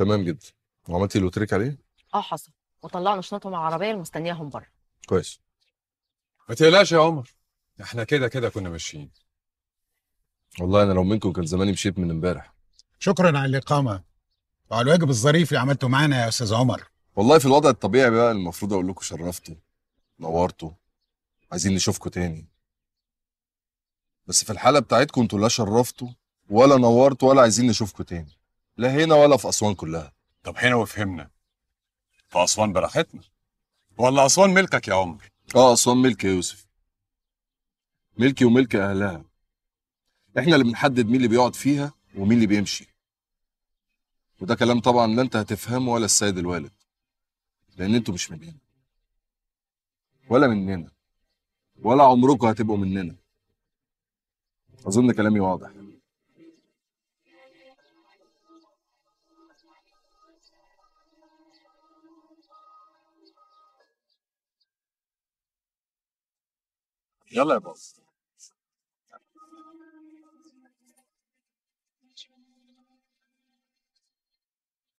تمام جدا وعملتي اللي قلت لك عليه اه حصل وطلعنا شنطهم على العربيه المستنياهم بره كويس ما تقلقش يا عمر احنا كده كده كنا ماشيين والله انا لو منكم كان زماني مشيت من امبارح شكرا على الإقامة وعلى الواجب الظريف اللي عملته معانا يا أستاذ عمر والله في الوضع الطبيعي بقى المفروض اقول لكم شرفتوا نورتوا عايزين نشوفكم تاني بس في الحاله بتاعتكم انتوا لا شرفتوا ولا نورتوا ولا عايزين نشوفكم تاني لا هنا ولا في اسوان كلها طب هنا وفهمنا في اسوان براحتنا ولا اسوان ملكك يا عمر اه اسوان ملك يا يوسف ملكي وملك اهلها احنا اللي بنحدد مين اللي بيقعد فيها ومين اللي بيمشي وده كلام طبعا لا انت هتفهمه ولا السيد الوالد لان انتوا مش مننا ولا مننا ولا عمركم هتبقوا مننا اظن كلامي واضح يلا يا باص